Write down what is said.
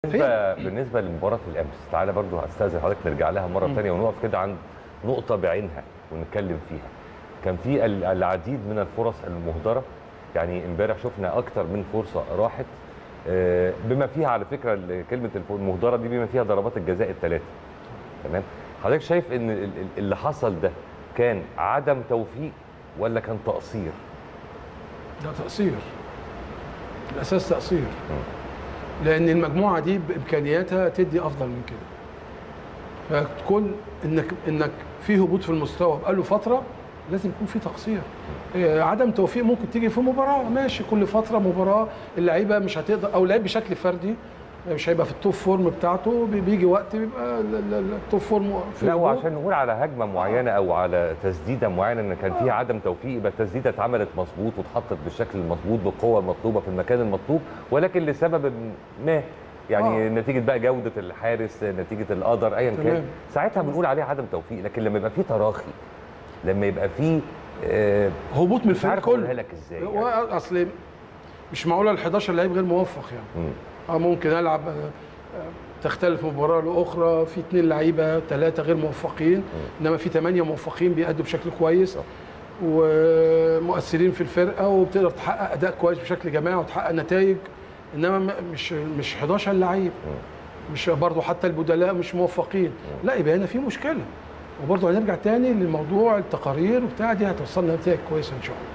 بالنسبه بالنسبه لمباراه الامس تعالى برضو هستاذن حضرتك نرجع لها مره ثانيه ونقف كده عند نقطه بعينها ونتكلم فيها كان في ال- العديد من الفرص المهدره يعني امبارح شفنا اكتر من فرصه راحت آه، بما فيها على فكره ال- كلمه الف- المهدره دي بما فيها ضربات الجزاء الثلاثه تمام حضرتك شايف ان ال- ال- اللي حصل ده كان عدم توفيق ولا كان تقصير ده تقصير الاساس تقصير لان المجموعه دي بامكانياتها تدي افضل من كده فكل انك انك في هبوط في المستوى بقاله فتره لازم يكون في تقصير إيه، عدم توفيق ممكن تيجي في مباراه ماشي كل فتره مباراه اللعيبه مش هتقدر او لعيب بشكل فردي مش هيبقى في التوب فورم بتاعته بي- بيجي وقت بيبقى ال- ال- ال- التوب فورم في لا هبوط. وعشان نقول على هجمه معينه او على تسديده معينه ان كان فيها عدم توفيق يبقى التسديده اتعملت مظبوط واتحطت بالشكل المظبوط بالقوه المطلوبه في المكان المطلوب ولكن لسبب ما يعني آه. نتيجه بقى جوده الحارس نتيجه القدر ايا كان تمام. ساعتها بنقول عليه عدم توفيق لكن لما يبقى فيه تراخي لما يبقى فيه آه هبوط من مش الفريق عارف كله اقولها لك ازاي هو يعني. اصل مش معقوله ال 11 لعيب غير موفق يعني مم. اه ممكن العب آه، آه، تختلف مباراه لاخرى في اثنين لعيبه ثلاثه غير موفقين انما في ثمانيه موفقين بيأدوا بشكل كويس ومؤثرين في الفرقه وبتقدر تحقق اداء كويس بشكل جماعي وتحقق نتائج انما م- مش مش 11 لعيب مش برضه حتى البدلاء مش موفقين لا يبقى هنا في مشكله وبرضه هنرجع تاني لموضوع التقارير وبتاع دي هتوصلنا نتائج كويسه ان شاء الله